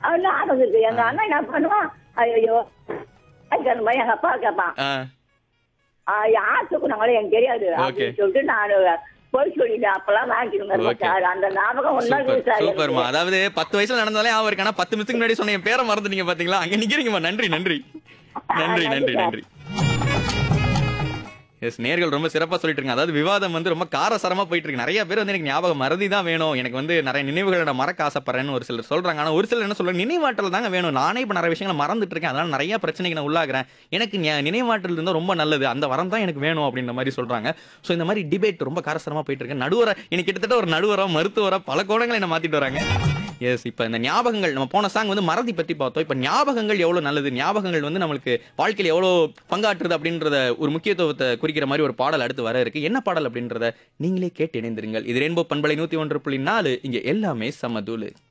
அவன் ஞாபகம் இருக்கு எங்க அண்ணன் என்ன பண்ணுவான் ஐயோ அந்த மாதிரி எங்க அப்பா கேட்பான் ஆ ஆ, யார் தூக்குனாங்களோ எனக்கு தெரியாது Okay. அப்படின்னு சொல்லிட்டு நான் போய் சொல்லிட்டு அப்பெல்லாம் வாங்கிக்கணுங்க Okay. சார் அந்த ஞாபகம் ஒன்னா சூப்பர் சார் சூப்பர்மா அதாவது பத்து வயசுல நடந்தாலே அவருக்கு இருக்கு ஆனா பத்து நிமிஷத்துக்கு முன்னாடி சொன்ன என் பேரை மறந்துட்டீங்க பாத்தீங்களா அங்க நிக்கிறீங்கம்மா நன்றி நன்றி நன்றி நன்றி நன்றி எஸ் நேர்கள் ரொம்ப சிறப்பா சொல்லிட்டு இருக்காங்க அதாவது விவாதம் வந்து ரொம்ப காரசாரமா போயிட்டு இருக்கு நிறைய பேர் வந்து எனக்கு ஞாபகம் மறதி தான் வேணும் எனக்கு வந்து நிறைய நினைவுகளை நான் மறக்க ஆசைப்படுறேன்னு ஒரு சிலர் சொல்றாங்க ஆனா ஒரு சிலர் என்ன சொல்றாங்க நினைவாற்றல் தாங்க வேணும் நானே இப்ப நிறைய விஷயங்களை மறந்துட்டு இருக்கேன் அதனால நிறைய பிரச்சனைக்கு நான் உள்ளாகிறேன் எனக்கு ஞா- நினைவாற்றல் இருந்தா ரொம்ப நல்லது அந்த வரம் தான் எனக்கு வேணும் அப்படின்ற மாதிரி சொல்றாங்க ஸோ இந்த மாதிரி டிபேட் ரொம்ப காரசாரமா போயிட்டு இருக்கு நடுவர எனக்கு கிட்டத்தட்ட ஒரு நடுவரா மருத்துவரா பல கோணங்களை என்ன மாத்திட்டு வராங்க எஸ் இப்போ இந்த ஞாபகங்கள் நம்ம போன சாங் வந்து மறதி பத்தி பார்த்தோம் இப்போ ஞாபகங்கள் எவ்வளவு நல்லது ஞாபகங்கள் வந்து நம்மளுக்கு வாழ்க்கையில் எவ்வளோ பங்காற்றுது அப்படின்றத ஒரு முக்கியத்துவத்தை குறிக்கிற மாதிரி ஒரு பாடல் அடுத்து வர இருக்கு என்ன பாடல் அப்படின்றத நீங்களே கேட்டு இணைந்திருங்கள் இது ரெயின்போ பண்பலை நூத்தி ஒன்று புள்ளி நாலு இங்க எல்லாமே சமதூளு